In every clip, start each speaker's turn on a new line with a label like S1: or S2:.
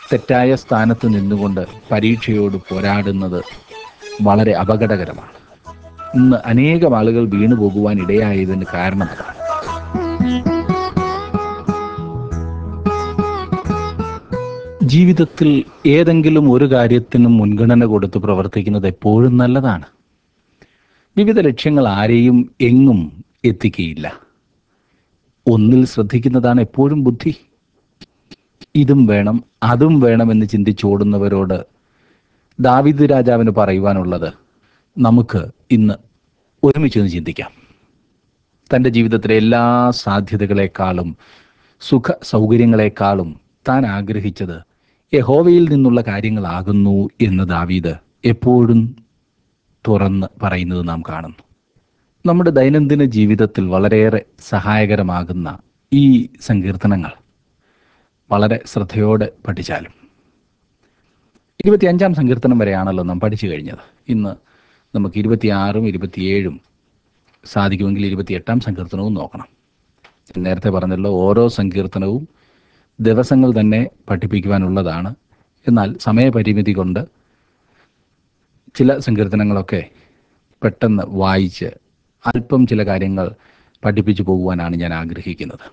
S1: തെറ്റായ സ്ഥാനത്ത് നിന്നുകൊണ്ട് പരീക്ഷയോട് പോരാടുന്നത് വളരെ അപകടകരമാണ് ഇന്ന് അനേകം ആളുകൾ വീണു പോകുവാൻ ഇടയായതിന് കാരണം അതാണ് ജീവിതത്തിൽ ഏതെങ്കിലും ഒരു കാര്യത്തിനും മുൻഗണന കൊടുത്ത് പ്രവർത്തിക്കുന്നത് എപ്പോഴും നല്ലതാണ് വിവിധ ലക്ഷ്യങ്ങൾ ആരെയും എങ്ങും എത്തിക്കുകയില്ല ഒന്നിൽ ശ്രദ്ധിക്കുന്നതാണ് എപ്പോഴും ബുദ്ധി ഇതും വേണം അതും വേണമെന്ന് ചിന്തിച്ചോടുന്നവരോട് ദാവിദ് രാജാവിന് പറയുവാനുള്ളത് നമുക്ക് ഇന്ന് ഒരുമിച്ച് ഒന്ന് ചിന്തിക്കാം തൻ്റെ ജീവിതത്തിലെ എല്ലാ സാധ്യതകളെക്കാളും സുഖ സൗകര്യങ്ങളെക്കാളും താൻ ആഗ്രഹിച്ചത് യഹോവയിൽ നിന്നുള്ള കാര്യങ്ങളാകുന്നു എന്ന് ദാവീദ് എപ്പോഴും തുറന്ന് പറയുന്നത് നാം കാണുന്നു നമ്മുടെ ദൈനംദിന ജീവിതത്തിൽ വളരെയേറെ സഹായകരമാകുന്ന ഈ സങ്കീർത്തനങ്ങൾ വളരെ ശ്രദ്ധയോടെ പഠിച്ചാലും ഇരുപത്തിയഞ്ചാം സങ്കീർത്തനം വരെയാണല്ലോ നാം പഠിച്ചു കഴിഞ്ഞത് ഇന്ന് നമുക്ക് ഇരുപത്തിയാറും ഇരുപത്തിയേഴും സാധിക്കുമെങ്കിൽ ഇരുപത്തിയെട്ടാം സങ്കീർത്തനവും നോക്കണം ഞാൻ നേരത്തെ പറഞ്ഞല്ലോ ഓരോ സങ്കീർത്തനവും ദിവസങ്ങൾ തന്നെ പഠിപ്പിക്കുവാനുള്ളതാണ് എന്നാൽ സമയപരിമിതി കൊണ്ട് ചില സങ്കീർത്തനങ്ങളൊക്കെ പെട്ടെന്ന് വായിച്ച് അല്പം ചില കാര്യങ്ങൾ പഠിപ്പിച്ചു പോകുവാനാണ് ഞാൻ ആഗ്രഹിക്കുന്നത്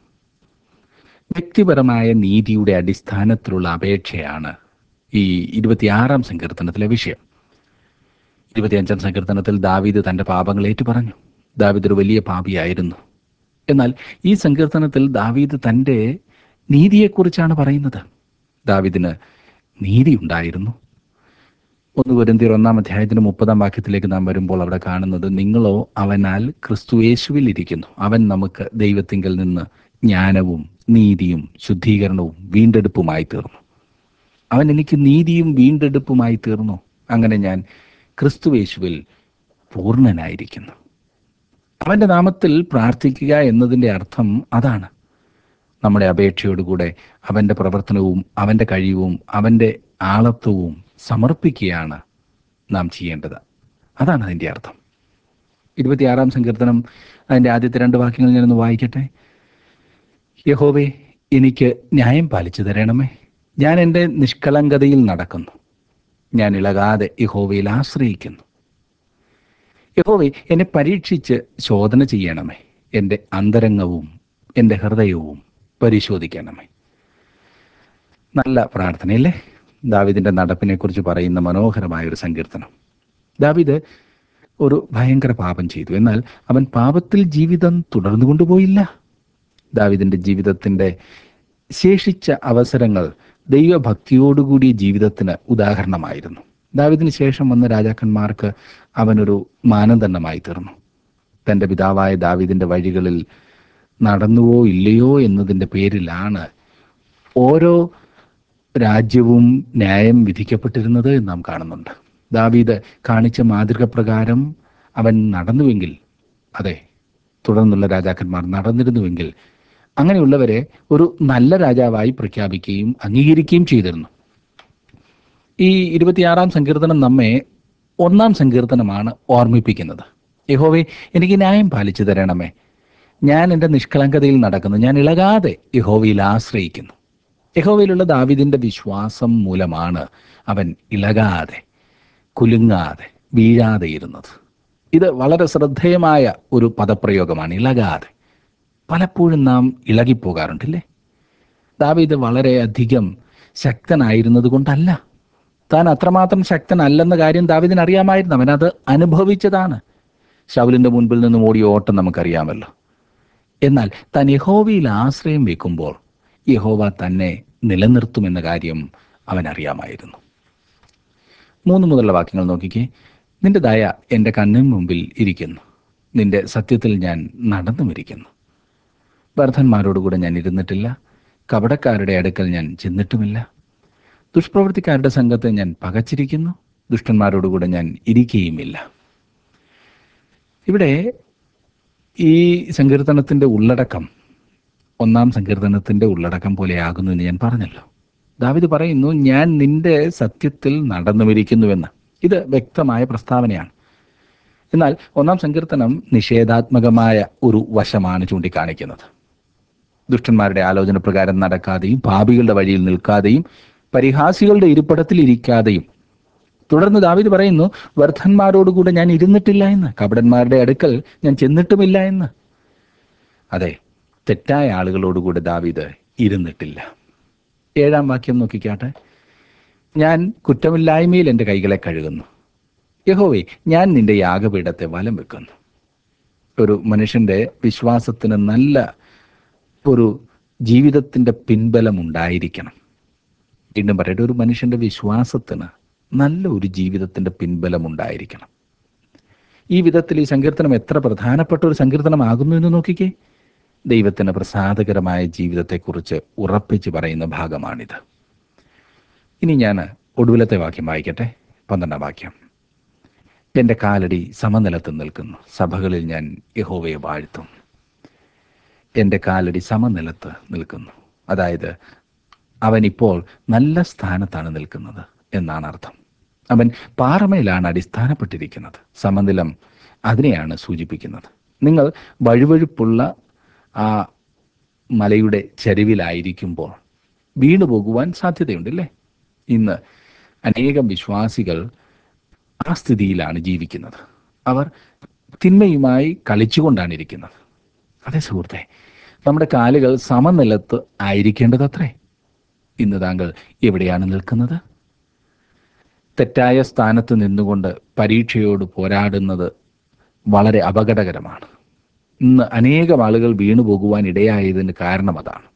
S1: വ്യക്തിപരമായ നീതിയുടെ അടിസ്ഥാനത്തിലുള്ള അപേക്ഷയാണ് ഈ ഇരുപത്തിയാറാം സങ്കീർത്തനത്തിലെ വിഷയം ഇരുപത്തിയഞ്ചാം സങ്കീർത്തനത്തിൽ ദാവീദ് തന്റെ പാപങ്ങൾ ഏറ്റുപറഞ്ഞു ദാവീദ് ഒരു വലിയ പാപിയായിരുന്നു എന്നാൽ ഈ സങ്കീർത്തനത്തിൽ ദാവീദ് തൻ്റെ നീതിയെക്കുറിച്ചാണ് പറയുന്നത് ദാവീദിന് നീതി ഉണ്ടായിരുന്നു ഒന്ന് കുരിന്തിയർ ഒന്നാം അധ്യായത്തിന് മുപ്പതാം വാക്യത്തിലേക്ക് നാം വരുമ്പോൾ അവിടെ കാണുന്നത് നിങ്ങളോ അവനാൽ ക്രിസ്തു യേശുവിൽ ഇരിക്കുന്നു അവൻ നമുക്ക് ദൈവത്തിങ്കൽ നിന്ന് ജ്ഞാനവും നീതിയും ശുദ്ധീകരണവും വീണ്ടെടുപ്പുമായി തീർന്നു അവൻ എനിക്ക് നീതിയും വീണ്ടെടുപ്പുമായി തീർന്നു അങ്ങനെ ഞാൻ ക്രിസ്തു യേശുവിൽ പൂർണ്ണനായിരിക്കുന്നു അവന്റെ നാമത്തിൽ പ്രാർത്ഥിക്കുക എന്നതിൻ്റെ അർത്ഥം അതാണ് നമ്മുടെ അപേക്ഷയോടുകൂടെ അവന്റെ പ്രവർത്തനവും അവന്റെ കഴിവും അവന്റെ ആളത്വവും സമർപ്പിക്കുകയാണ് നാം ചെയ്യേണ്ടത് അതാണ് അതിൻ്റെ അർത്ഥം ഇരുപത്തിയാറാം സങ്കീർത്തനം അതിൻ്റെ ആദ്യത്തെ രണ്ട് വാക്യങ്ങൾ ഞാനൊന്ന് വായിക്കട്ടെ യഹോവേ എനിക്ക് ന്യായം പാലിച്ചു തരണമേ ഞാൻ എൻ്റെ നിഷ്കളങ്കതയിൽ നടക്കുന്നു ഞാൻ ഇളകാതെ യഹോവയിൽ ആശ്രയിക്കുന്നു യഹോവേ എന്നെ പരീക്ഷിച്ച് ശോധന ചെയ്യണമേ എൻ്റെ അന്തരംഗവും എൻ്റെ ഹൃദയവും പരിശോധിക്കണമേ നല്ല പ്രാർത്ഥനയല്ലേ ദാവിദിന്റെ നടപ്പിനെ കുറിച്ച് പറയുന്ന മനോഹരമായ ഒരു സങ്കീർത്തനം ദാവിദ് ഒരു ഭയങ്കര പാപം ചെയ്തു എന്നാൽ അവൻ പാപത്തിൽ ജീവിതം തുടർന്നു കൊണ്ടുപോയില്ല ദാവിദിന്റെ ജീവിതത്തിന്റെ ശേഷിച്ച അവസരങ്ങൾ ദൈവഭക്തിയോടുകൂടിയ ജീവിതത്തിന് ഉദാഹരണമായിരുന്നു ദാവിദിന് ശേഷം വന്ന രാജാക്കന്മാർക്ക് അവനൊരു മാനദണ്ഡമായി തീർന്നു തന്റെ പിതാവായ ദാവിദിന്റെ വഴികളിൽ നടന്നുവോ ഇല്ലയോ എന്നതിൻ്റെ പേരിലാണ് ഓരോ രാജ്യവും ന്യായം വിധിക്കപ്പെട്ടിരുന്നത് എന്ന് നാം കാണുന്നുണ്ട് ദാവീദ് കാണിച്ച മാതൃക പ്രകാരം അവൻ നടന്നുവെങ്കിൽ അതെ തുടർന്നുള്ള രാജാക്കന്മാർ നടന്നിരുന്നുവെങ്കിൽ അങ്ങനെയുള്ളവരെ ഒരു നല്ല രാജാവായി പ്രഖ്യാപിക്കുകയും അംഗീകരിക്കുകയും ചെയ്തിരുന്നു ഈ ഇരുപത്തിയാറാം സങ്കീർത്തനം നമ്മെ ഒന്നാം സങ്കീർത്തനമാണ് ഓർമ്മിപ്പിക്കുന്നത് യഹോവേ എനിക്ക് ന്യായം പാലിച്ചു തരണമേ ഞാൻ എൻ്റെ നിഷ്കളങ്കതയിൽ നടക്കുന്നു ഞാൻ ഇളകാതെ യഹോവയിൽ ആശ്രയിക്കുന്നു യഹോവയിലുള്ള ദാവിദിന്റെ വിശ്വാസം മൂലമാണ് അവൻ ഇളകാതെ കുലുങ്ങാതെ വീഴാതെ ഇരുന്നത് ഇത് വളരെ ശ്രദ്ധേയമായ ഒരു പദപ്രയോഗമാണ് ഇളകാതെ പലപ്പോഴും നാം ഇളകിപ്പോകാറുണ്ടല്ലേ ദാവീദ് വളരെയധികം ശക്തനായിരുന്നത് കൊണ്ടല്ല താൻ അത്രമാത്രം ശക്തനല്ലെന്ന കാര്യം ദാവീദിന് അറിയാമായിരുന്നു അവൻ അത് അനുഭവിച്ചതാണ് ശൗലിന്റെ മുൻപിൽ നിന്നും ഓടിയ ഓട്ടം നമുക്കറിയാമല്ലോ എന്നാൽ താൻ യഹോവയിൽ ആശ്രയം വെക്കുമ്പോൾ യഹോവ തന്നെ നിലനിർത്തുമെന്ന കാര്യം അവൻ അറിയാമായിരുന്നു മൂന്ന് മുതലുള്ള വാക്യങ്ങൾ നോക്കിക്കേ നിന്റെ ദയ എൻ്റെ കണ്ണിന് മുമ്പിൽ ഇരിക്കുന്നു നിന്റെ സത്യത്തിൽ ഞാൻ നടന്നുമിരിക്കുന്നു വർദ്ധന്മാരോടുകൂടെ ഞാൻ ഇരുന്നിട്ടില്ല കപടക്കാരുടെ അടുക്കൽ ഞാൻ ചെന്നിട്ടുമില്ല ദുഷ്പ്രവൃത്തിക്കാരുടെ സംഘത്തെ ഞാൻ പകച്ചിരിക്കുന്നു ദുഷ്ടന്മാരോടുകൂടെ ഞാൻ ഇരിക്കുകയുമില്ല ഇവിടെ ഈ സങ്കീർത്തനത്തിന്റെ ഉള്ളടക്കം ഒന്നാം സങ്കീർത്തനത്തിന്റെ ഉള്ളടക്കം പോലെയാകുന്നു എന്ന് ഞാൻ പറഞ്ഞല്ലോ ദാവിദ് പറയുന്നു ഞാൻ നിന്റെ സത്യത്തിൽ നടന്നുമിരിക്കുന്നുവെന്ന് ഇത് വ്യക്തമായ പ്രസ്താവനയാണ് എന്നാൽ ഒന്നാം സങ്കീർത്തനം നിഷേധാത്മകമായ ഒരു വശമാണ് ചൂണ്ടിക്കാണിക്കുന്നത് ദുഷ്ടന്മാരുടെ ആലോചന പ്രകാരം നടക്കാതെയും പാപികളുടെ വഴിയിൽ നിൽക്കാതെയും പരിഹാസികളുടെ ഇരിപ്പിടത്തിൽ ഇരിക്കാതെയും തുടർന്ന് ദാവീദ് പറയുന്നു വർദ്ധന്മാരോടുകൂടെ ഞാൻ ഇരുന്നിട്ടില്ല എന്ന് കപടന്മാരുടെ അടുക്കൽ ഞാൻ ചെന്നിട്ടുമില്ല എന്ന് അതെ തെറ്റായ ആളുകളോടുകൂടെ ദാവീദ് ഇരുന്നിട്ടില്ല ഏഴാം വാക്യം നോക്കിക്കാട്ടെ ഞാൻ കുറ്റമില്ലായ്മയിൽ എൻ്റെ കൈകളെ കഴുകുന്നു യഹോവേ ഞാൻ നിന്റെ യാഗപീഠത്തെ വലം വെക്കുന്നു ഒരു മനുഷ്യന്റെ വിശ്വാസത്തിന് നല്ല ഒരു ജീവിതത്തിന്റെ പിൻബലം ഉണ്ടായിരിക്കണം വീണ്ടും പറയട്ടെ ഒരു മനുഷ്യന്റെ വിശ്വാസത്തിന് നല്ല ഒരു ജീവിതത്തിന്റെ പിൻബലം ഉണ്ടായിരിക്കണം ഈ വിധത്തിൽ ഈ സങ്കീർത്തനം എത്ര പ്രധാനപ്പെട്ട ഒരു സങ്കീർത്തനമാകുന്നു എന്ന് നോക്കിക്കേ ദൈവത്തിന് പ്രസാദകരമായ ജീവിതത്തെക്കുറിച്ച് ഉറപ്പിച്ച് പറയുന്ന ഭാഗമാണിത് ഇനി ഞാൻ ഒടുവിലത്തെ വാക്യം വായിക്കട്ടെ പന്ത്രണ്ടാം വാക്യം എൻ്റെ കാലടി സമനിലത്ത് നിൽക്കുന്നു സഭകളിൽ ഞാൻ യഹോവയെ വാഴ്ത്തും എൻ്റെ കാലടി സമനിലത്ത് നിൽക്കുന്നു അതായത് അവൻ ഇപ്പോൾ നല്ല സ്ഥാനത്താണ് നിൽക്കുന്നത് എന്നാണ് അർത്ഥം അവൻ പാറമയിലാണ് അടിസ്ഥാനപ്പെട്ടിരിക്കുന്നത് സമനിലം അതിനെയാണ് സൂചിപ്പിക്കുന്നത് നിങ്ങൾ വഴുവഴുപ്പുള്ള ആ മലയുടെ ചരിവിലായിരിക്കുമ്പോൾ വീണു പോകുവാൻ സാധ്യതയുണ്ടല്ലേ ഇന്ന് അനേകം വിശ്വാസികൾ ആ സ്ഥിതിയിലാണ് ജീവിക്കുന്നത് അവർ തിന്മയുമായി കളിച്ചുകൊണ്ടാണ് ഇരിക്കുന്നത് അതെ സുഹൃത്തെ നമ്മുടെ കാലുകൾ സമനിലത്ത് ആയിരിക്കേണ്ടതത്രേ ഇന്ന് താങ്കൾ എവിടെയാണ് നിൽക്കുന്നത് തെറ്റായ സ്ഥാനത്ത് നിന്നുകൊണ്ട് പരീക്ഷയോട് പോരാടുന്നത് വളരെ അപകടകരമാണ് ഇന്ന് അനേകം ആളുകൾ വീണു പോകുവാൻ ഇടയായതിന് കാരണം അതാണ്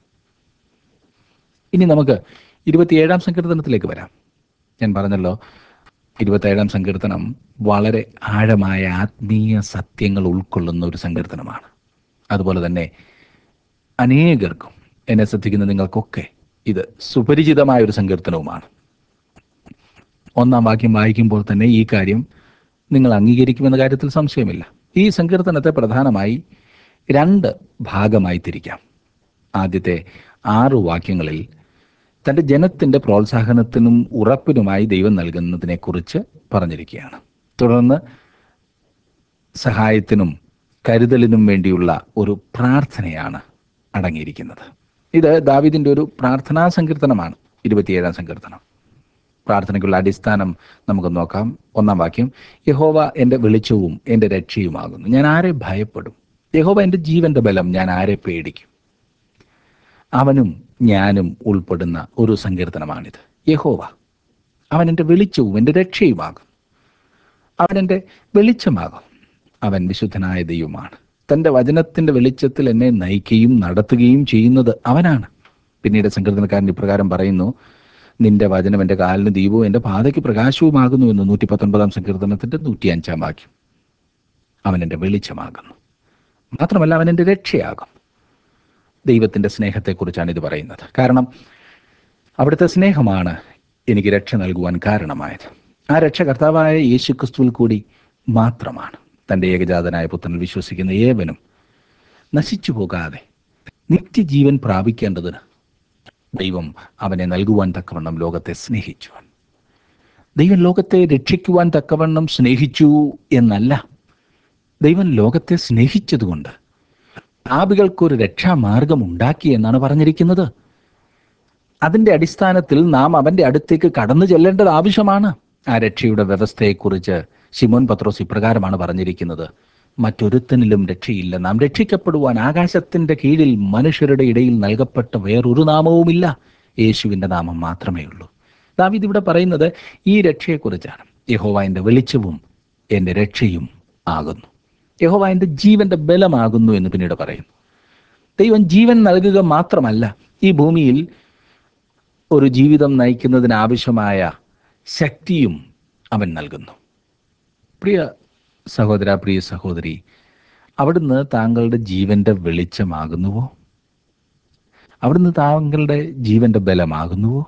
S1: ഇനി നമുക്ക് ഇരുപത്തിയേഴാം സങ്കീർത്തനത്തിലേക്ക് വരാം ഞാൻ പറഞ്ഞല്ലോ ഇരുപത്തേഴാം സങ്കീർത്തനം വളരെ ആഴമായ ആത്മീയ സത്യങ്ങൾ ഉൾക്കൊള്ളുന്ന ഒരു സങ്കീർത്തനമാണ് അതുപോലെ തന്നെ അനേകർക്കും എന്നെ ശ്രദ്ധിക്കുന്ന നിങ്ങൾക്കൊക്കെ ഇത് സുപരിചിതമായ ഒരു സങ്കീർത്തനവുമാണ് ഒന്നാം വാക്യം വായിക്കുമ്പോൾ തന്നെ ഈ കാര്യം നിങ്ങൾ അംഗീകരിക്കുമെന്ന കാര്യത്തിൽ സംശയമില്ല ഈ സങ്കീർത്തനത്തെ പ്രധാനമായി രണ്ട് ഭാഗമായി തിരിക്കാം ആദ്യത്തെ ആറു വാക്യങ്ങളിൽ തൻ്റെ ജനത്തിൻ്റെ പ്രോത്സാഹനത്തിനും ഉറപ്പിനുമായി ദൈവം നൽകുന്നതിനെക്കുറിച്ച് പറഞ്ഞിരിക്കുകയാണ് തുടർന്ന് സഹായത്തിനും കരുതലിനും വേണ്ടിയുള്ള ഒരു പ്രാർത്ഥനയാണ് അടങ്ങിയിരിക്കുന്നത് ഇത് ദാവിദിന്റെ ഒരു പ്രാർത്ഥനാ സങ്കീർത്തനമാണ് ഇരുപത്തിയേഴാം സങ്കീർത്തനം പ്രാർത്ഥനയ്ക്കുള്ള അടിസ്ഥാനം നമുക്ക് നോക്കാം ഒന്നാം വാക്യം യഹോവ എൻ്റെ വെളിച്ചവും എൻ്റെ രക്ഷയുമാകുന്നു ഞാൻ ആരെ ഭയപ്പെടും യഹോവ എൻ്റെ ജീവന്റെ ബലം ഞാൻ ആരെ പേടിക്കും അവനും ഞാനും ഉൾപ്പെടുന്ന ഒരു സങ്കീർത്തനമാണിത് യഹോവ അവൻ എൻ്റെ വെളിച്ചവും എൻ്റെ രക്ഷയുമാകും അവൻ എൻ്റെ വെളിച്ചമാകും അവൻ വിശുദ്ധനായ ദൈവമാണ് തൻ്റെ വചനത്തിൻ്റെ വെളിച്ചത്തിൽ എന്നെ നയിക്കുകയും നടത്തുകയും ചെയ്യുന്നത് അവനാണ് പിന്നീട് സങ്കീർത്തനക്കാരൻ ഇപ്രകാരം പറയുന്നു നിന്റെ വചനം എൻ്റെ കാലിന് ദീപവും എൻ്റെ പാതയ്ക്ക് പ്രകാശവുമാകുന്നു എന്ന് നൂറ്റി പത്തൊൻപതാം സങ്കീർത്തനത്തിൻ്റെ നൂറ്റി അഞ്ചാം വാക്യം അവൻ എൻ്റെ വെളിച്ചമാകുന്നു മാത്രമല്ല അവൻ എൻ്റെ രക്ഷയാകും ദൈവത്തിൻ്റെ സ്നേഹത്തെക്കുറിച്ചാണ് ഇത് പറയുന്നത് കാരണം അവിടുത്തെ സ്നേഹമാണ് എനിക്ക് രക്ഷ നൽകുവാൻ കാരണമായത് ആ രക്ഷ കർത്താവായ യേശു ക്രിസ്തുവിൽ കൂടി മാത്രമാണ് തൻ്റെ ഏകജാതനായ പുത്രനിൽ വിശ്വസിക്കുന്ന ഏവനും നശിച്ചു പോകാതെ നിത്യജീവൻ പ്രാപിക്കേണ്ടതിന് ദൈവം അവനെ നൽകുവാൻ തക്കവണ്ണം ലോകത്തെ സ്നേഹിച്ചു ദൈവം ലോകത്തെ രക്ഷിക്കുവാൻ തക്കവണ്ണം സ്നേഹിച്ചു എന്നല്ല ദൈവം ലോകത്തെ സ്നേഹിച്ചതുകൊണ്ട് പാപികൾക്കൊരു രക്ഷാമാർഗം ഉണ്ടാക്കി എന്നാണ് പറഞ്ഞിരിക്കുന്നത് അതിന്റെ അടിസ്ഥാനത്തിൽ നാം അവന്റെ അടുത്തേക്ക് കടന്നു ചെല്ലേണ്ടത് ആവശ്യമാണ് ആ രക്ഷയുടെ വ്യവസ്ഥയെക്കുറിച്ച് ശിമോൻ പത്രോസ് ഇപ്രകാരമാണ് പറഞ്ഞിരിക്കുന്നത് മറ്റൊരുത്തനിലും രക്ഷയില്ല നാം രക്ഷിക്കപ്പെടുവാൻ ആകാശത്തിന്റെ കീഴിൽ മനുഷ്യരുടെ ഇടയിൽ നൽകപ്പെട്ട വേറൊരു നാമവുമില്ല യേശുവിന്റെ നാമം മാത്രമേ ഉള്ളൂ ദാവീദ് ഇവിടെ പറയുന്നത് ഈ രക്ഷയെക്കുറിച്ചാണ് യഹോവ എൻ്റെ വെളിച്ചവും എൻ്റെ രക്ഷയും ആകുന്നു യഹോവ എൻ്റെ ജീവന്റെ ബലമാകുന്നു എന്ന് പിന്നീട് പറയുന്നു ദൈവം ജീവൻ നൽകുക മാത്രമല്ല ഈ ഭൂമിയിൽ ഒരു ജീവിതം നയിക്കുന്നതിന് ആവശ്യമായ ശക്തിയും അവൻ നൽകുന്നു പ്രിയ സഹോദര പ്രിയ സഹോദരി അവിടുന്ന് താങ്കളുടെ ജീവന്റെ വെളിച്ചമാകുന്നുവോ അവിടുന്ന് താങ്കളുടെ ജീവന്റെ ബലമാകുന്നുവോ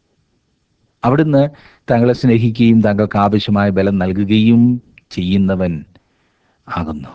S1: അവിടുന്ന് താങ്കളെ സ്നേഹിക്കുകയും താങ്കൾക്ക് ആവശ്യമായ ബലം നൽകുകയും ചെയ്യുന്നവൻ ആകുന്നു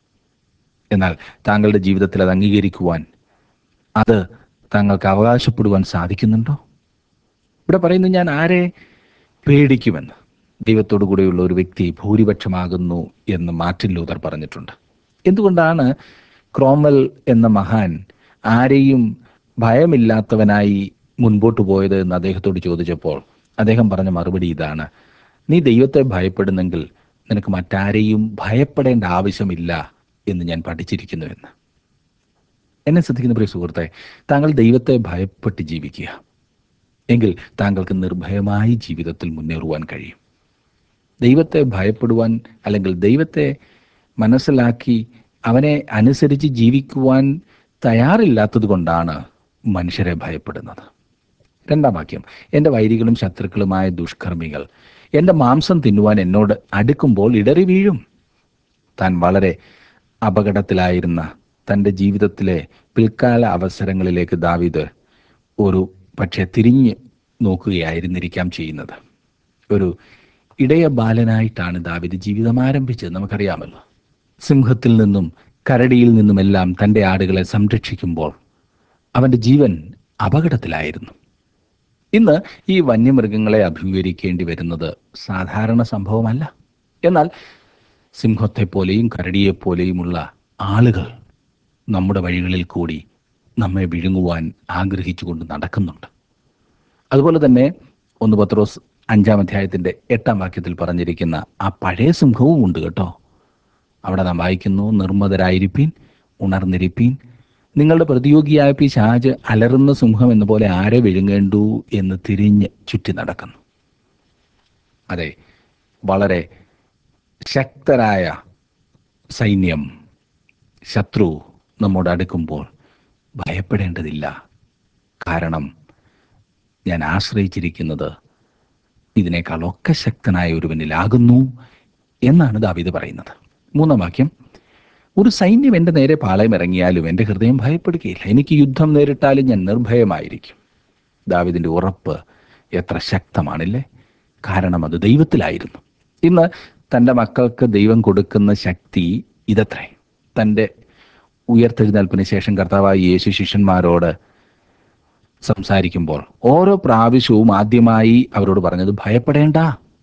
S1: എന്നാൽ താങ്കളുടെ ജീവിതത്തിൽ അത് അംഗീകരിക്കുവാൻ അത് താങ്കൾക്ക് അവകാശപ്പെടുവാൻ സാധിക്കുന്നുണ്ടോ ഇവിടെ പറയുന്നു ഞാൻ ആരെ പേടിക്കുമെന്ന് ദൈവത്തോടു കൂടെയുള്ള ഒരു വ്യക്തി ഭൂരിപക്ഷമാകുന്നു എന്ന് മാർട്ടിൻ ലൂതർ പറഞ്ഞിട്ടുണ്ട് എന്തുകൊണ്ടാണ് ക്രോമൽ എന്ന മഹാൻ ആരെയും ഭയമില്ലാത്തവനായി മുൻപോട്ട് പോയത് എന്ന് അദ്ദേഹത്തോട് ചോദിച്ചപ്പോൾ അദ്ദേഹം പറഞ്ഞ മറുപടി ഇതാണ് നീ ദൈവത്തെ ഭയപ്പെടുന്നെങ്കിൽ നിനക്ക് മറ്റാരെയും ഭയപ്പെടേണ്ട ആവശ്യമില്ല എന്ന് ഞാൻ പഠിച്ചിരിക്കുന്നുവെന്ന് എന്നെ ശ്രദ്ധിക്കുന്ന പ്രിയ സുഹൃത്തെ താങ്കൾ ദൈവത്തെ ഭയപ്പെട്ട് ജീവിക്കുക എങ്കിൽ താങ്കൾക്ക് നിർഭയമായി ജീവിതത്തിൽ മുന്നേറുവാൻ കഴിയും ദൈവത്തെ ഭയപ്പെടുവാൻ അല്ലെങ്കിൽ ദൈവത്തെ മനസ്സിലാക്കി അവനെ അനുസരിച്ച് ജീവിക്കുവാൻ തയ്യാറില്ലാത്തത് കൊണ്ടാണ് മനുഷ്യരെ ഭയപ്പെടുന്നത് രണ്ടാം വാക്യം എൻ്റെ വൈരികളും ശത്രുക്കളുമായ ദുഷ്കർമ്മികൾ എൻ്റെ മാംസം തിന്നുവാൻ എന്നോട് അടുക്കുമ്പോൾ ഇടറി വീഴും താൻ വളരെ അപകടത്തിലായിരുന്ന തൻ്റെ ജീവിതത്തിലെ പിൽക്കാല അവസരങ്ങളിലേക്ക് ദാവീദ് ഒരു പക്ഷെ തിരിഞ്ഞ് നോക്കുകയായിരുന്നിരിക്കാം ചെയ്യുന്നത് ഒരു ഇടയ ബാലനായിട്ടാണ് ദാവീദ് ജീവിതം ആരംഭിച്ചത് നമുക്കറിയാമല്ലോ സിംഹത്തിൽ നിന്നും കരടിയിൽ നിന്നുമെല്ലാം തൻ്റെ ആടുകളെ സംരക്ഷിക്കുമ്പോൾ അവൻ്റെ ജീവൻ അപകടത്തിലായിരുന്നു ഇന്ന് ഈ വന്യമൃഗങ്ങളെ അഭിമുഖീകരിക്കേണ്ടി വരുന്നത് സാധാരണ സംഭവമല്ല എന്നാൽ സിംഹത്തെപ്പോലെയും കരടിയെപ്പോലെയുമുള്ള ആളുകൾ നമ്മുടെ വഴികളിൽ കൂടി നമ്മെ വിഴുങ്ങുവാൻ ആഗ്രഹിച്ചുകൊണ്ട് നടക്കുന്നുണ്ട് അതുപോലെ തന്നെ ഒന്ന് പത്രോസ് അഞ്ചാം അധ്യായത്തിന്റെ എട്ടാം വാക്യത്തിൽ പറഞ്ഞിരിക്കുന്ന ആ പഴയ സിംഹവും ഉണ്ട് കേട്ടോ അവിടെ നാം വായിക്കുന്നു നിർമ്മതരായിരിപ്പീൻ ഉണർന്നിരിപ്പീൻ നിങ്ങളുടെ പ്രതിയോഗിയായ പിശാജ് അലറുന്ന സിംഹം എന്ന പോലെ ആരെ വിഴുങ്ങേണ്ടു എന്ന് തിരിഞ്ഞ് ചുറ്റി നടക്കുന്നു അതെ വളരെ ശക്തരായ സൈന്യം ശത്രു നമ്മോട് അടുക്കുമ്പോൾ ഭയപ്പെടേണ്ടതില്ല കാരണം ഞാൻ ആശ്രയിച്ചിരിക്കുന്നത് ഇതിനേക്കാളൊക്കെ ശക്തനായ ഒരുവനിലാകുന്നു എന്നാണ് ദാവീദ് പറയുന്നത് മൂന്നാം വാക്യം ഒരു സൈന്യം എൻ്റെ നേരെ പാളയം ഇറങ്ങിയാലും എൻ്റെ ഹൃദയം ഭയപ്പെടുകയില്ല എനിക്ക് യുദ്ധം നേരിട്ടാലും ഞാൻ നിർഭയമായിരിക്കും ദാവിദിൻ്റെ ഉറപ്പ് എത്ര ശക്തമാണില്ലേ കാരണം അത് ദൈവത്തിലായിരുന്നു ഇന്ന് തൻ്റെ മക്കൾക്ക് ദൈവം കൊടുക്കുന്ന ശക്തി ഇതത്രേ തൻ്റെ ഉയർത്തെഴുന്നേൽപ്പിന് ശേഷം കർത്താവായ യേശു ശിഷ്യന്മാരോട് സംസാരിക്കുമ്പോൾ ഓരോ പ്രാവശ്യവും ആദ്യമായി അവരോട് പറഞ്ഞത് ഭയപ്പെടേണ്ട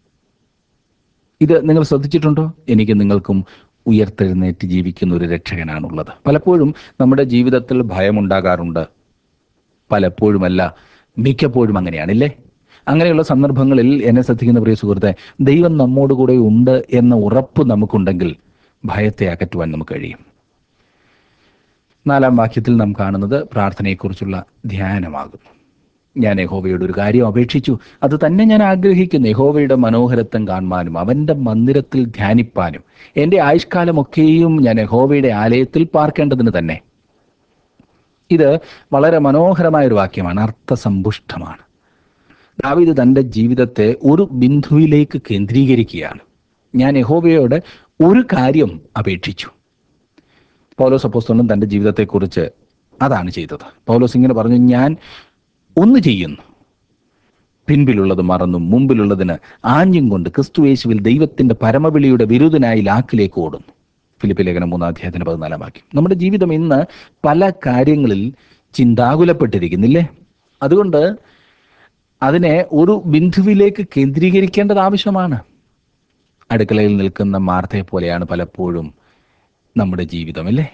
S1: ഇത് നിങ്ങൾ ശ്രദ്ധിച്ചിട്ടുണ്ടോ എനിക്ക് നിങ്ങൾക്കും ഉയർത്തെഴുന്നേറ്റ് ജീവിക്കുന്ന ഒരു രക്ഷകനാണുള്ളത് പലപ്പോഴും നമ്മുടെ ജീവിതത്തിൽ ഭയമുണ്ടാകാറുണ്ട് പലപ്പോഴുമല്ല മിക്കപ്പോഴും അങ്ങനെയാണില്ലേ അങ്ങനെയുള്ള സന്ദർഭങ്ങളിൽ എന്നെ ശ്രദ്ധിക്കുന്ന പ്രിയ സുഹൃത്തെ ദൈവം നമ്മോട് കൂടെ ഉണ്ട് എന്ന ഉറപ്പ് നമുക്കുണ്ടെങ്കിൽ ഭയത്തെ അകറ്റുവാൻ നമുക്ക് കഴിയും നാലാം വാക്യത്തിൽ നാം കാണുന്നത് പ്രാർത്ഥനയെക്കുറിച്ചുള്ള ധ്യാനമാകുന്നു ഞാൻ യഹോവയോട് ഒരു കാര്യം അപേക്ഷിച്ചു അത് തന്നെ ഞാൻ ആഗ്രഹിക്കുന്നു യഹോവയുടെ മനോഹരത്വം കാണുവാനും അവന്റെ മന്ദിരത്തിൽ ധ്യാനിപ്പാനും എൻ്റെ ആയുഷ്കാലമൊക്കെയും ഞാൻ യഹോവയുടെ ആലയത്തിൽ പാർക്കേണ്ടതിന് തന്നെ ഇത് വളരെ മനോഹരമായ ഒരു വാക്യമാണ് അർത്ഥസമ്പുഷ്ടമാണ് ദാവീദ് തൻ്റെ ജീവിതത്തെ ഒരു ബിന്ദുവിലേക്ക് കേന്ദ്രീകരിക്കുകയാണ് ഞാൻ യഹോവയോട് ഒരു കാര്യം അപേക്ഷിച്ചു പൗലോസ് അപ്പോസ്തലൻ തൻ്റെ ജീവിതത്തെക്കുറിച്ച് അതാണ് ചെയ്തത് പൗലോസ് ഇങ്ങനെ പറഞ്ഞു ഞാൻ ഒന്ന് ചെയ്യുന്നു പിൻപിലുള്ളത് മറന്നും മുമ്പിലുള്ളതിന് ആഞ്ഞും കൊണ്ട് ക്രിസ്തുയേശുവിൽ ദൈവത്തിന്റെ പരമവിളിയുടെ വിരുദ്ധനായി ലാക്കിലേക്ക് ഓടുന്നു ഫിലിപ്പ് ലേഖനം മൂന്നാം അധ്യായത്തിന് പതിനാലാം വാക്യം നമ്മുടെ ജീവിതം ഇന്ന് പല കാര്യങ്ങളിൽ ചിന്താകുലപ്പെട്ടിരിക്കുന്നില്ലേ അതുകൊണ്ട് അതിനെ ഒരു ബിന്ദുവിലേക്ക് കേന്ദ്രീകരിക്കേണ്ടത് ആവശ്യമാണ് അടുക്കളയിൽ നിൽക്കുന്ന മാർത്തയെ പോലെയാണ് പലപ്പോഴും നമ്മുടെ ജീവിതം അല്ലേ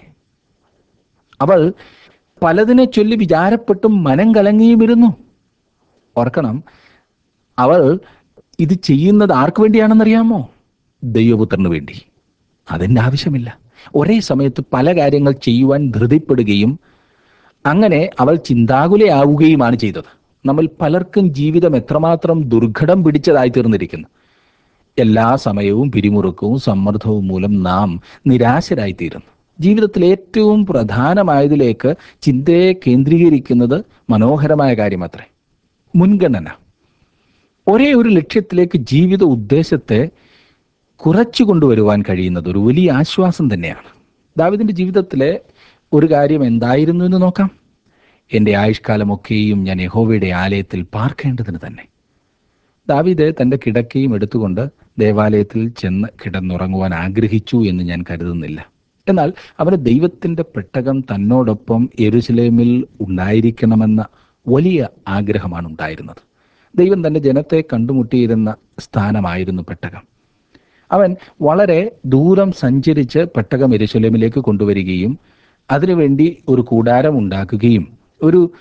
S1: അവൾ പലതിനെ ചൊല്ലി വിചാരപ്പെട്ടും മനം കലങ്ങിയും ഇരുന്നു ഓർക്കണം അവൾ ഇത് ചെയ്യുന്നത് ആർക്ക് വേണ്ടിയാണെന്നറിയാമോ ദൈവപുത്രന് വേണ്ടി അതിൻ്റെ ആവശ്യമില്ല ഒരേ സമയത്ത് പല കാര്യങ്ങൾ ചെയ്യുവാൻ ധൃതിപ്പെടുകയും അങ്ങനെ അവൾ ചിന്താകുലയാവുകയുമാണ് ചെയ്തത് നമ്മൾ പലർക്കും ജീവിതം എത്രമാത്രം ദുർഘടം പിടിച്ചതായി തീർന്നിരിക്കുന്നു എല്ലാ സമയവും പിരിമുറുക്കവും സമ്മർദ്ദവും മൂലം നാം നിരാശരായിത്തീരുന്നു ജീവിതത്തിൽ ഏറ്റവും പ്രധാനമായതിലേക്ക് ചിന്തയെ കേന്ദ്രീകരിക്കുന്നത് മനോഹരമായ കാര്യമത്രേ മുൻഗണന ഒരേ ഒരു ലക്ഷ്യത്തിലേക്ക് ജീവിത ഉദ്ദേശത്തെ കുറച്ചു കൊണ്ടുവരുവാൻ കഴിയുന്നത് ഒരു വലിയ ആശ്വാസം തന്നെയാണ് ദാവിദിന്റെ ജീവിതത്തിലെ ഒരു കാര്യം എന്തായിരുന്നു എന്ന് നോക്കാം എൻ്റെ ആയുഷ്കാലമൊക്കെയും ഞാൻ യഹോവയുടെ ആലയത്തിൽ പാർക്കേണ്ടതിന് തന്നെ ദാവീദ് തൻ്റെ കിടക്കയും എടുത്തുകൊണ്ട് ദേവാലയത്തിൽ ചെന്ന് കിടന്നുറങ്ങുവാൻ ആഗ്രഹിച്ചു എന്ന് ഞാൻ കരുതുന്നില്ല എന്നാൽ അവന് ദൈവത്തിൻ്റെ പെട്ടകം തന്നോടൊപ്പം എരുസലേമിൽ ഉണ്ടായിരിക്കണമെന്ന വലിയ ആഗ്രഹമാണ് ഉണ്ടായിരുന്നത് ദൈവം തൻ്റെ ജനത്തെ കണ്ടുമുട്ടിയിരുന്ന സ്ഥാനമായിരുന്നു പെട്ടകം അവൻ വളരെ ദൂരം സഞ്ചരിച്ച് പെട്ടകം എരുസലേമിലേക്ക് കൊണ്ടുവരികയും അതിനുവേണ്ടി ഒരു കൂടാരം ഉണ്ടാക്കുകയും ഒരു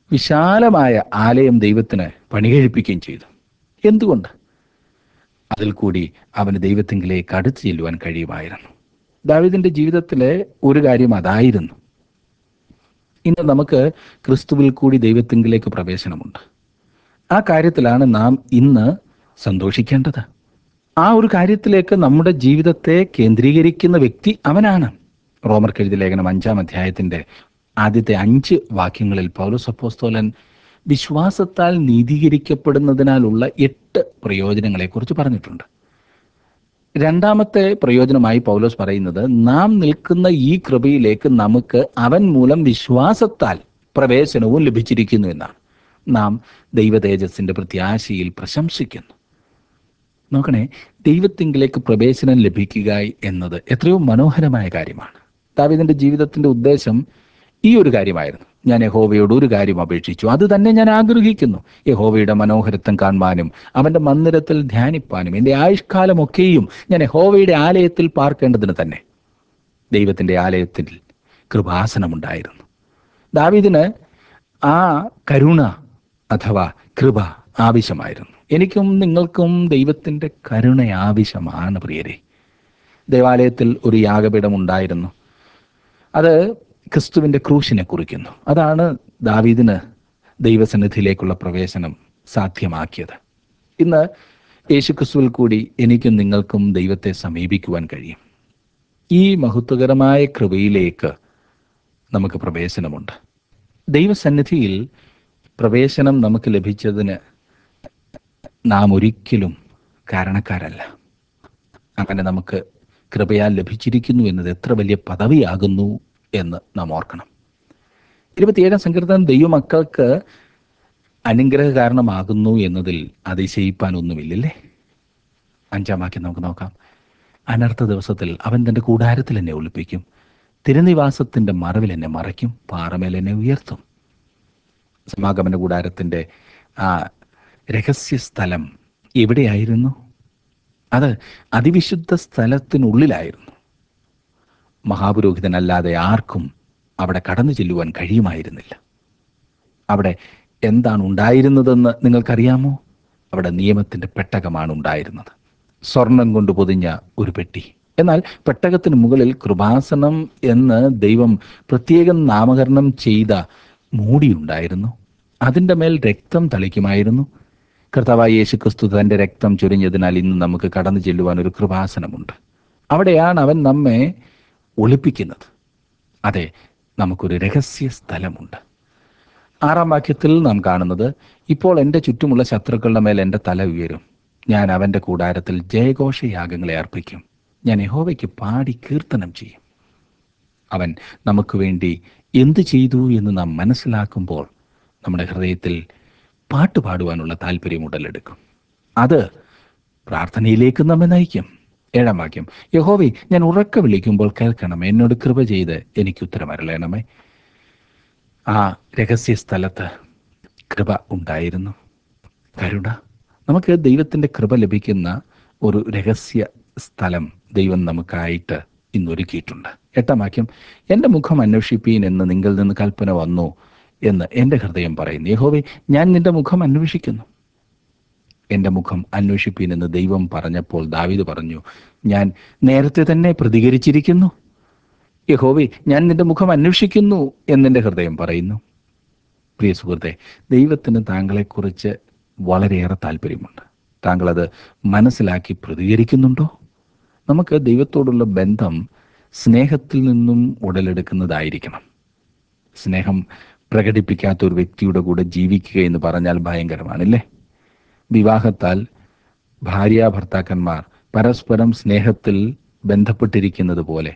S1: വിശാലമായ ആലയം ദൈവത്തിന് പണികഴിപ്പിക്കുകയും ചെയ്തു എന്തുകൊണ്ട് അതിൽ കൂടി അവന് ദൈവത്തെങ്കിലേക്ക് അടുത്ത് ചെല്ലുവാൻ കഴിയുമായിരുന്നു ദാവിദിന്റെ ജീവിതത്തിലെ ഒരു കാര്യം അതായിരുന്നു ഇന്ന് നമുക്ക് ക്രിസ്തുവിൽ കൂടി ദൈവത്തെങ്കിലേക്ക് പ്രവേശനമുണ്ട് ആ കാര്യത്തിലാണ് നാം ഇന്ന് സന്തോഷിക്കേണ്ടത് ആ ഒരു കാര്യത്തിലേക്ക് നമ്മുടെ ജീവിതത്തെ കേന്ദ്രീകരിക്കുന്ന വ്യക്തി അവനാണ് റോമർ കെഴുതി ലേഖനം അഞ്ചാം അധ്യായത്തിന്റെ ആദ്യത്തെ അഞ്ച് വാക്യങ്ങളിൽ പൗലോസ് അപ്പോസ്തോലൻ വിശ്വാസത്താൽ നീതീകരിക്കപ്പെടുന്നതിനാലുള്ള എട്ട് പ്രയോജനങ്ങളെക്കുറിച്ച് പറഞ്ഞിട്ടുണ്ട് രണ്ടാമത്തെ പ്രയോജനമായി പൗലോസ് പറയുന്നത് നാം നിൽക്കുന്ന ഈ കൃപയിലേക്ക് നമുക്ക് അവൻ മൂലം വിശ്വാസത്താൽ പ്രവേശനവും ലഭിച്ചിരിക്കുന്നു എന്നാണ് നാം ദൈവ തേജസ്സിന്റെ പ്രത്യാശയിൽ പ്രശംസിക്കുന്നു നോക്കണേ ദൈവത്തിങ്കിലേക്ക് പ്രവേശനം ലഭിക്കുക എന്നത് എത്രയോ മനോഹരമായ കാര്യമാണ് ദാവീദിന്റെ ജീവിതത്തിന്റെ ഉദ്ദേശം ഈ ഒരു കാര്യമായിരുന്നു ഞാൻ യഹോവയോട് ഒരു കാര്യം അപേക്ഷിച്ചു അത് തന്നെ ഞാൻ ആഗ്രഹിക്കുന്നു യഹോവയുടെ മനോഹരത്വം കാണുവാനും അവന്റെ മന്ദിരത്തിൽ ധ്യാനിപ്പാനും എൻ്റെ ആയുഷ്കാലമൊക്കെയും ഞാൻ യഹോവയുടെ ആലയത്തിൽ പാർക്കേണ്ടതിന് തന്നെ ദൈവത്തിന്റെ ആലയത്തിൽ കൃപാസനമുണ്ടായിരുന്നു ദാവീദിന് ആ കരുണ അഥവാ കൃപ ആവശ്യമായിരുന്നു എനിക്കും നിങ്ങൾക്കും ദൈവത്തിന്റെ കരുണ ആവശ്യമാണ് പ്രിയരെ ദേവാലയത്തിൽ ഒരു യാഗപീഠം ഉണ്ടായിരുന്നു അത് ക്രിസ്തുവിന്റെ ക്രൂശിനെ കുറിക്കുന്നു അതാണ് ദാവീദിന് ദൈവസന്നിധിയിലേക്കുള്ള പ്രവേശനം സാധ്യമാക്കിയത് ഇന്ന് യേശു ക്രിസ്തുവിൽ കൂടി എനിക്കും നിങ്ങൾക്കും ദൈവത്തെ സമീപിക്കുവാൻ കഴിയും ഈ മഹത്വകരമായ കൃപയിലേക്ക് നമുക്ക് പ്രവേശനമുണ്ട് ദൈവസന്നിധിയിൽ പ്രവേശനം നമുക്ക് ലഭിച്ചതിന് നാം ഒരിക്കലും കാരണക്കാരല്ല അങ്ങനെ നമുക്ക് കൃപയാൽ ലഭിച്ചിരിക്കുന്നു എന്നത് എത്ര വലിയ പദവിയാകുന്നു എന്ന് നാം ഓർക്കണം ഇരുപത്തിയേഴാം സങ്കീർത്തനം ദൈവമക്കൾക്ക് അനുഗ്രഹ കാരണമാകുന്നു എന്നതിൽ അതിശയിപ്പാനൊന്നുമില്ലല്ലേ അഞ്ചാം വാക്യം നമുക്ക് നോക്കാം അനർത്ഥ ദിവസത്തിൽ അവൻ തന്റെ കൂടാരത്തിൽ എന്നെ ഒളിപ്പിക്കും തിരുനിവാസത്തിന്റെ മറവിൽ എന്നെ മറയ്ക്കും പാറമേൽ എന്നെ ഉയർത്തും സമാഗമന കൂടാരത്തിന്റെ ആ രഹസ്യ സ്ഥലം എവിടെയായിരുന്നു അത് അതിവിശുദ്ധ സ്ഥലത്തിനുള്ളിലായിരുന്നു മഹാപുരോഹിതനല്ലാതെ ആർക്കും അവിടെ കടന്നു ചെല്ലുവാൻ കഴിയുമായിരുന്നില്ല അവിടെ എന്താണ് ഉണ്ടായിരുന്നതെന്ന് നിങ്ങൾക്കറിയാമോ അവിടെ നിയമത്തിന്റെ പെട്ടകമാണ് ഉണ്ടായിരുന്നത് സ്വർണം കൊണ്ട് പൊതിഞ്ഞ ഒരു പെട്ടി എന്നാൽ പെട്ടകത്തിന് മുകളിൽ കൃപാസനം എന്ന് ദൈവം പ്രത്യേകം നാമകരണം ചെയ്ത മൂടിയുണ്ടായിരുന്നു അതിൻ്റെ മേൽ രക്തം തളിക്കുമായിരുന്നു കർത്താവായ യേശു ക്രിസ്തു തന്റെ രക്തം ചൊരിഞ്ഞതിനാൽ ഇന്ന് നമുക്ക് കടന്നു ചെല്ലുവാൻ ഒരു കൃപാസനമുണ്ട് അവിടെയാണ് അവൻ നമ്മെ ഒളിപ്പിക്കുന്നത് അതെ നമുക്കൊരു രഹസ്യ സ്ഥലമുണ്ട് ആറാം വാക്യത്തിൽ നാം കാണുന്നത് ഇപ്പോൾ എൻ്റെ ചുറ്റുമുള്ള ശത്രുക്കളുടെ മേൽ എൻ്റെ തല ഉയരും ഞാൻ അവൻ്റെ കൂടാരത്തിൽ ജയഘോഷയാഗങ്ങളെ അർപ്പിക്കും ഞാൻ യഹോവയ്ക്ക് പാടി കീർത്തനം ചെയ്യും അവൻ നമുക്ക് വേണ്ടി എന്തു ചെയ്തു എന്ന് നാം മനസ്സിലാക്കുമ്പോൾ നമ്മുടെ ഹൃദയത്തിൽ പാട്ട് പാടുവാനുള്ള താല്പര്യം ഉടലെടുക്കും അത് പ്രാർത്ഥനയിലേക്ക് നമ്മെ നയിക്കും ഏഴാം വാക്യം യഹോവേ ഞാൻ ഉറക്ക വിളിക്കുമ്പോൾ കേൾക്കണം എന്നോട് കൃപ ചെയ്ത് എനിക്ക് ഉത്തരമരളയണമേ ആ രഹസ്യ സ്ഥലത്ത് കൃപ ഉണ്ടായിരുന്നു കരുണ നമുക്ക് ദൈവത്തിൻ്റെ കൃപ ലഭിക്കുന്ന ഒരു രഹസ്യ സ്ഥലം ദൈവം നമുക്കായിട്ട് ഇന്ന് ഒരുക്കിയിട്ടുണ്ട് എട്ടാം വാക്യം എൻ്റെ മുഖം അന്വേഷിപ്പീൻ എന്ന് നിങ്ങളിൽ നിന്ന് കൽപ്പന വന്നു എന്ന് എൻ്റെ ഹൃദയം പറയുന്നു യഹോവേ ഞാൻ നിന്റെ മുഖം അന്വേഷിക്കുന്നു എൻ്റെ മുഖം അന്വേഷിപ്പീൻ എന്ന് ദൈവം പറഞ്ഞപ്പോൾ ദാവീദ് പറഞ്ഞു ഞാൻ നേരത്തെ തന്നെ പ്രതികരിച്ചിരിക്കുന്നു യഹോവേ ഞാൻ നിന്റെ മുഖം അന്വേഷിക്കുന്നു എന്നെൻ്റെ ഹൃദയം പറയുന്നു പ്രിയ സുഹൃത്തെ ദൈവത്തിന് താങ്കളെക്കുറിച്ച് വളരെയേറെ താല്പര്യമുണ്ട് താങ്കൾ അത് മനസ്സിലാക്കി പ്രതികരിക്കുന്നുണ്ടോ നമുക്ക് ദൈവത്തോടുള്ള ബന്ധം സ്നേഹത്തിൽ നിന്നും ഉടലെടുക്കുന്നതായിരിക്കണം സ്നേഹം പ്രകടിപ്പിക്കാത്ത ഒരു വ്യക്തിയുടെ കൂടെ ജീവിക്കുക എന്ന് പറഞ്ഞാൽ ഭയങ്കരമാണല്ലേ വിവാഹത്താൽ ഭാര്യ ഭർത്താക്കന്മാർ പരസ്പരം സ്നേഹത്തിൽ ബന്ധപ്പെട്ടിരിക്കുന്നത് പോലെ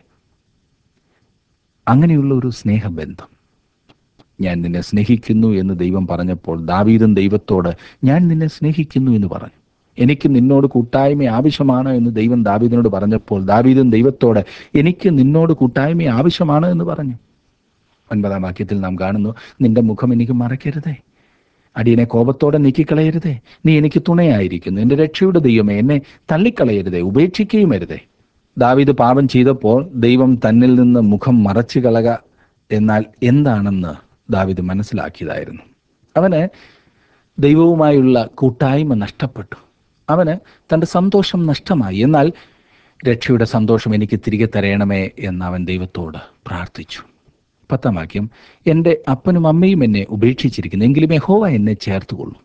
S1: അങ്ങനെയുള്ള ഒരു സ്നേഹബന്ധം ഞാൻ നിന്നെ സ്നേഹിക്കുന്നു എന്ന് ദൈവം പറഞ്ഞപ്പോൾ ദാവീദും ദൈവത്തോട് ഞാൻ നിന്നെ സ്നേഹിക്കുന്നു എന്ന് പറഞ്ഞു എനിക്ക് നിന്നോട് കൂട്ടായ്മ ആവശ്യമാണ് എന്ന് ദൈവം ദാവീദിനോട് പറഞ്ഞപ്പോൾ ദാവീദും ദൈവത്തോട് എനിക്ക് നിന്നോട് കൂട്ടായ്മ ആവശ്യമാണ് എന്ന് പറഞ്ഞു ഒൻപതാം വാക്യത്തിൽ നാം കാണുന്നു നിന്റെ മുഖം എനിക്ക് മറയ്ക്കരുതേ അടിയനെ കോപത്തോടെ നീക്കിക്കളയരുതേ നീ എനിക്ക് തുണയായിരിക്കുന്നു എന്റെ രക്ഷയുടെ ദൈവമേ എന്നെ തള്ളിക്കളയരുതേ ഉപേക്ഷിക്കുകയും അരുതേ ദാവീദ് പാപം ചെയ്തപ്പോൾ ദൈവം തന്നിൽ നിന്ന് മുഖം മറച്ചു കളക എന്നാൽ എന്താണെന്ന് ദാവീദ് മനസ്സിലാക്കിയതായിരുന്നു അവന് ദൈവവുമായുള്ള കൂട്ടായ്മ നഷ്ടപ്പെട്ടു അവന് തൻ്റെ സന്തോഷം നഷ്ടമായി എന്നാൽ രക്ഷയുടെ സന്തോഷം എനിക്ക് തിരികെ തരയണമേ എന്ന് അവൻ ദൈവത്തോട് പ്രാർത്ഥിച്ചു പത്താം വാക്യം എൻ്റെ അപ്പനും അമ്മയും എന്നെ ഉപേക്ഷിച്ചിരിക്കുന്നു എങ്കിലും യഹോവ എന്നെ ചേർത്തുകൊള്ളു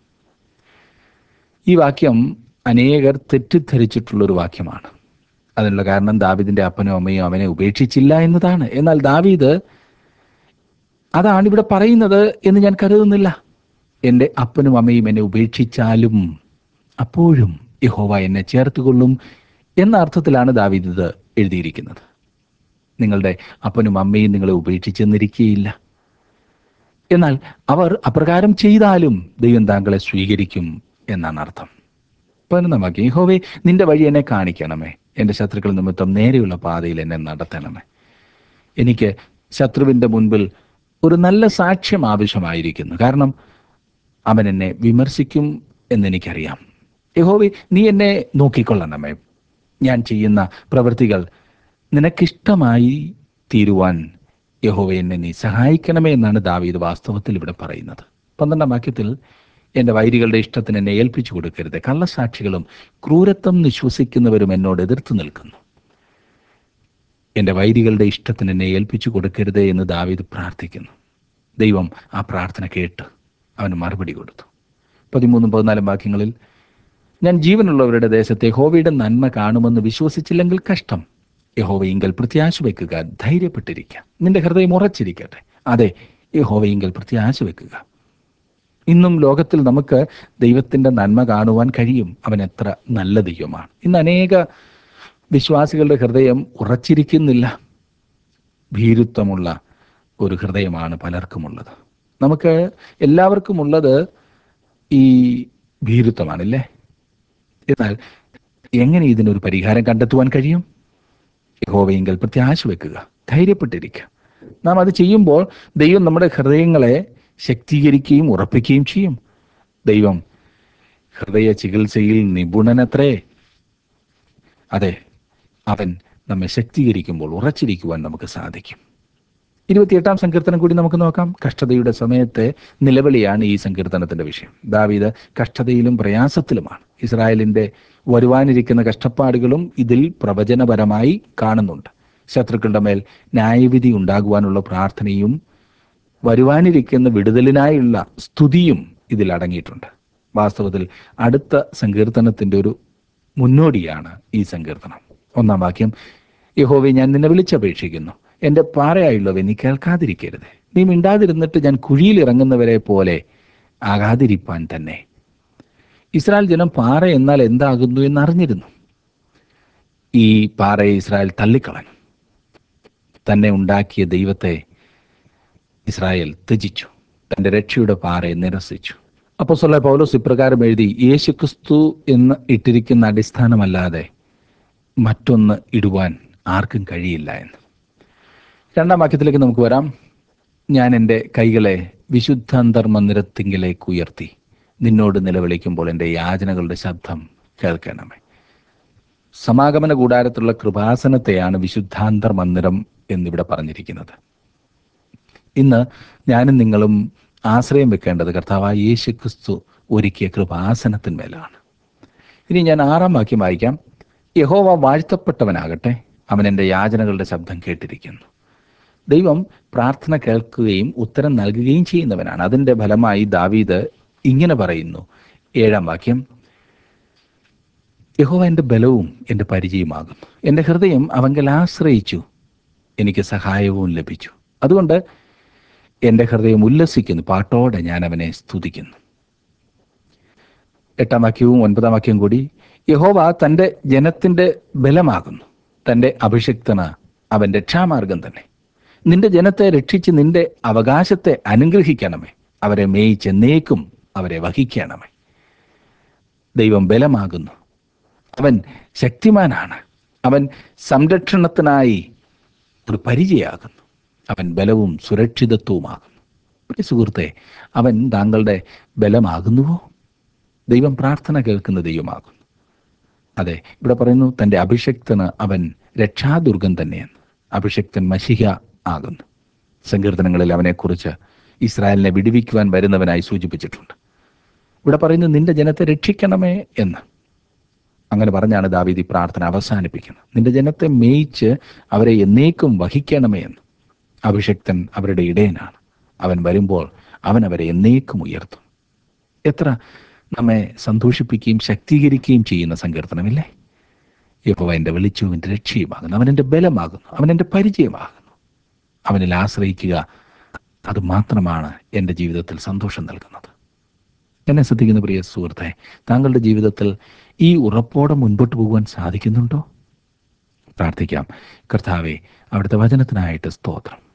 S1: ഈ വാക്യം അനേകർ തെറ്റിദ്ധരിച്ചിട്ടുള്ളൊരു വാക്യമാണ് അതിനുള്ള കാരണം ദാവീദിന്റെ അപ്പനും അമ്മയും അവനെ ഉപേക്ഷിച്ചില്ല എന്നതാണ് എന്നാൽ ദാവീദ് അതാണ് ഇവിടെ പറയുന്നത് എന്ന് ഞാൻ കരുതുന്നില്ല എൻ്റെ അപ്പനും അമ്മയും എന്നെ ഉപേക്ഷിച്ചാലും അപ്പോഴും യഹോവ എന്നെ ചേർത്തുകൊള്ളും എന്ന അർത്ഥത്തിലാണ് ദാവീദ് ഇത് എഴുതിയിരിക്കുന്നത് നിങ്ങളുടെ അപ്പനും അമ്മയും നിങ്ങളെ ഉപേക്ഷിച്ചെന്നിരിക്കുകയില്ല എന്നാൽ അവർ അപ്രകാരം ചെയ്താലും ദൈവം താങ്കളെ സ്വീകരിക്കും എന്നാണ് അർത്ഥം പതിനൊന്നാം വാക്യം യഹോവേ നിന്റെ വഴി എന്നെ കാണിക്കണമേ എൻ്റെ ശത്രുക്കൾ നിമിത്തം നേരെയുള്ള പാതയിൽ എന്നെ നടത്തണമേ എനിക്ക് ശത്രുവിൻ്റെ മുൻപിൽ ഒരു നല്ല സാക്ഷ്യം ആവശ്യമായിരിക്കുന്നു കാരണം അവൻ എന്നെ വിമർശിക്കും എന്നെനിക്കറിയാം യഹോവേ നീ എന്നെ നോക്കിക്കൊള്ളണമേ ഞാൻ ചെയ്യുന്ന പ്രവൃത്തികൾ നിനക്കിഷ്ടമായി തീരുവാൻ യഹോവ എന്നെ നീ സഹായിക്കണമേ എന്നാണ് ദാവീദ് വാസ്തവത്തിൽ ഇവിടെ പറയുന്നത് പന്ത്രണ്ടാം വാക്യത്തിൽ എൻ്റെ വൈരികളുടെ ഇഷ്ടത്തിന് എന്നെ ഏൽപ്പിച്ചു കൊടുക്കരുത് കള്ളസാക്ഷികളും ക്രൂരത്വം വിശ്വസിക്കുന്നവരും എന്നോട് എതിർത്ത് നിൽക്കുന്നു എൻ്റെ വൈരികളുടെ ഇഷ്ടത്തിന് എന്നെ ഏൽപ്പിച്ചു കൊടുക്കരുത് എന്ന് ദാവീദ് പ്രാർത്ഥിക്കുന്നു ദൈവം ആ പ്രാർത്ഥന കേട്ട് അവന് മറുപടി കൊടുത്തു പതിമൂന്നും പതിനാലും വാക്യങ്ങളിൽ ഞാൻ ജീവനുള്ളവരുടെ ദേശത്തെ യഹോവയുടെ നന്മ കാണുമെന്ന് വിശ്വസിച്ചില്ലെങ്കിൽ കഷ്ടം യഹോവയിങ്കൽ പ്രത്യാശ വെക്കുക ധൈര്യപ്പെട്ടിരിക്കുക നിന്റെ ഹൃദയം ഉറച്ചിരിക്കട്ടെ അതെ യഹോവയിങ്കൽ പ്രത്യാശ വെക്കുക ഇന്നും ലോകത്തിൽ നമുക്ക് ദൈവത്തിന്റെ നന്മ കാണുവാൻ കഴിയും അവൻ എത്ര നല്ല ദൈവമാണ് ഇന്ന് അനേക വിശ്വാസികളുടെ ഹൃദയം ഉറച്ചിരിക്കുന്നില്ല ഭീരുത്വമുള്ള ഒരു ഹൃദയമാണ് പലർക്കുമുള്ളത് നമുക്ക് എല്ലാവർക്കും ഉള്ളത് ഈ ഭീരുത്വമാണല്ലേ എന്നാൽ എങ്ങനെ ഇതിനൊരു പരിഹാരം കണ്ടെത്തുവാൻ കഴിയും യഹോവയെങ്കിൽ പ്രത്യാശ വെക്കുക ധൈര്യപ്പെട്ടിരിക്കുക നാം അത് ചെയ്യുമ്പോൾ ദൈവം നമ്മുടെ ഹൃദയങ്ങളെ ശക്തീകരിക്കുകയും ഉറപ്പിക്കുകയും ചെയ്യും ദൈവം ഹൃദയ ചികിത്സയിൽ നിപുണനത്രേ അതെ അവൻ നമ്മെ ശക്തീകരിക്കുമ്പോൾ ഉറച്ചിരിക്കുവാൻ നമുക്ക് സാധിക്കും ഇരുപത്തിയെട്ടാം സങ്കീർത്തനം കൂടി നമുക്ക് നോക്കാം കഷ്ടതയുടെ സമയത്തെ നിലവിളിയാണ് ഈ സങ്കീർത്തനത്തിന്റെ വിഷയം ദാവീദ് കഷ്ടതയിലും പ്രയാസത്തിലുമാണ് ഇസ്രായേലിന്റെ വരുവാനിരിക്കുന്ന കഷ്ടപ്പാടുകളും ഇതിൽ പ്രവചനപരമായി കാണുന്നുണ്ട് ശത്രുക്കളുടെ മേൽ ന്യായവിധി ഉണ്ടാകുവാനുള്ള പ്രാർത്ഥനയും വരുവാനിരിക്കുന്ന വിടുതലിനായുള്ള സ്തുതിയും ഇതിൽ അടങ്ങിയിട്ടുണ്ട് വാസ്തവത്തിൽ അടുത്ത സങ്കീർത്തനത്തിന്റെ ഒരു മുന്നോടിയാണ് ഈ സങ്കീർത്തനം ഒന്നാം വാക്യം യഹോവെ ഞാൻ നിന്നെ വിളിച്ചപേക്ഷിക്കുന്നു എന്റെ പാറയായുള്ളവ നീ കേൾക്കാതിരിക്കരുത് നീ മിണ്ടാതിരുന്നിട്ട് ഞാൻ കുഴിയിൽ ഇറങ്ങുന്നവരെ പോലെ ആകാതിരിപ്പാൻ തന്നെ ഇസ്രായേൽ ജനം പാറ എന്നാൽ എന്താകുന്നു എന്നറിഞ്ഞിരുന്നു ഈ പാറയെ ഇസ്രായേൽ തള്ളിക്കളഞ്ഞു തന്നെ ഉണ്ടാക്കിയ ദൈവത്തെ ഇസ്രായേൽ ത്യജിച്ചു തന്റെ രക്ഷയുടെ പാറയെ നിരസിച്ചു അപ്പോൾ സ്വല്ല പൗലോസ് ഇപ്രകാരം എഴുതി യേശുക്രിസ്തു എന്ന് ഇട്ടിരിക്കുന്ന അടിസ്ഥാനമല്ലാതെ മറ്റൊന്ന് ഇടുവാൻ ആർക്കും കഴിയില്ല എന്ന് രണ്ടാം വാക്യത്തിലേക്ക് നമുക്ക് വരാം ഞാൻ എൻ്റെ കൈകളെ വിശുദ്ധ അന്തർമന്ദിരത്തിങ്കിലേക്ക് ഉയർത്തി നിന്നോട് നിലവിളിക്കുമ്പോൾ എൻ്റെ യാചനകളുടെ ശബ്ദം കേൾക്കണമേ സമാഗമന കൂടാരത്തിലുള്ള കൃപാസനത്തെയാണ് വിശുദ്ധാന്തർ മന്ദിരം എന്നിവിടെ പറഞ്ഞിരിക്കുന്നത് ഇന്ന് ഞാനും നിങ്ങളും ആശ്രയം വെക്കേണ്ടത് കർത്താവായ യേശു ക്രിസ്തു ഒരുക്കിയ കൃപാസനത്തിന്മേലാണ് ഇനി ഞാൻ ആറാം വാക്യം വായിക്കാം യഹോവ വാഴ്ത്തപ്പെട്ടവനാകട്ടെ അവൻ എൻ്റെ യാചനകളുടെ ശബ്ദം കേട്ടിരിക്കുന്നു ദൈവം പ്രാർത്ഥന കേൾക്കുകയും ഉത്തരം നൽകുകയും ചെയ്യുന്നവനാണ് അതിൻ്റെ ഫലമായി ദാവീദ് ഇങ്ങനെ പറയുന്നു ഏഴാം വാക്യം യഹോവ എൻ്റെ ബലവും എൻ്റെ പരിചയമാകുന്നു എൻ്റെ ഹൃദയം അവങ്കൽ ആശ്രയിച്ചു എനിക്ക് സഹായവും ലഭിച്ചു അതുകൊണ്ട് എൻ്റെ ഹൃദയം ഉല്ലസിക്കുന്നു പാട്ടോടെ ഞാൻ അവനെ സ്തുതിക്കുന്നു എട്ടാം വാക്യവും ഒൻപതാം വാക്യം കൂടി യഹോവ തൻ്റെ ജനത്തിൻ്റെ ബലമാകുന്നു തൻ്റെ അഭിഷിക്തന് അവൻ രക്ഷാമാർഗം തന്നെ നിന്റെ ജനത്തെ രക്ഷിച്ച് നിന്റെ അവകാശത്തെ അനുഗ്രഹിക്കണമേ അവരെ മേയിച്ചെന്നേക്കും അവരെ വഹിക്കണമേ ദൈവം ബലമാകുന്നു അവൻ ശക്തിമാനാണ് അവൻ സംരക്ഷണത്തിനായി ഒരു പരിചയമാകുന്നു അവൻ ബലവും സുരക്ഷിതത്വവുമാകുന്നു പ്രിയ സുഹൃത്തെ അവൻ താങ്കളുടെ ബലമാകുന്നുവോ ദൈവം പ്രാർത്ഥന കേൾക്കുന്ന ദൈവമാകുന്നു അതെ ഇവിടെ പറയുന്നു തൻ്റെ അഭിഷക്തന് അവൻ രക്ഷാദുർഗം തന്നെയെന്ന് അഭിഷക്തൻ മഷിഹ ആകുന്നു സങ്കീർത്തനങ്ങളിൽ അവനെക്കുറിച്ച് ഇസ്രായേലിനെ വിടുവിക്കുവാൻ വരുന്നവനായി സൂചിപ്പിച്ചിട്ടുണ്ട് ഇവിടെ പറയുന്നത് നിന്റെ ജനത്തെ രക്ഷിക്കണമേ എന്ന് അങ്ങനെ പറഞ്ഞാണ് ദാവീദ് ഈ പ്രാർത്ഥന അവസാനിപ്പിക്കുന്നത് നിന്റെ ജനത്തെ മേയിച്ച് അവരെ എന്നേക്കും വഹിക്കണമേ എന്ന് അഭിഷക്തൻ അവരുടെ ഇടയനാണ് അവൻ വരുമ്പോൾ അവൻ അവരെ എന്നേക്കും ഉയർത്തും എത്ര നമ്മെ സന്തോഷിപ്പിക്കുകയും ശക്തീകരിക്കുകയും ചെയ്യുന്ന സങ്കീർത്തനമില്ലേ യഹോവ എൻ്റെ വെളിച്ചവും എൻ്റെ രക്ഷയുമാകുന്നു അവൻ എൻ്റെ ബലമാകുന്നു അവൻ എൻ്റെ പരിചയമാകുന്നു അവനിൽ ആശ്രയിക്കുക അത് മാത്രമാണ് എൻ്റെ ജീവിതത്തിൽ സന്തോഷം നൽകുന്നത് എന്നെ ശ്രദ്ധിക്കുന്ന പ്രിയ സുഹൃത്തെ താങ്കളുടെ ജീവിതത്തിൽ ഈ ഉറപ്പോടെ മുൻപോട്ട് പോകുവാൻ സാധിക്കുന്നുണ്ടോ പ്രാർത്ഥിക്കാം കർത്താവെ അവിടുത്തെ വചനത്തിനായിട്ട് സ്തോത്രം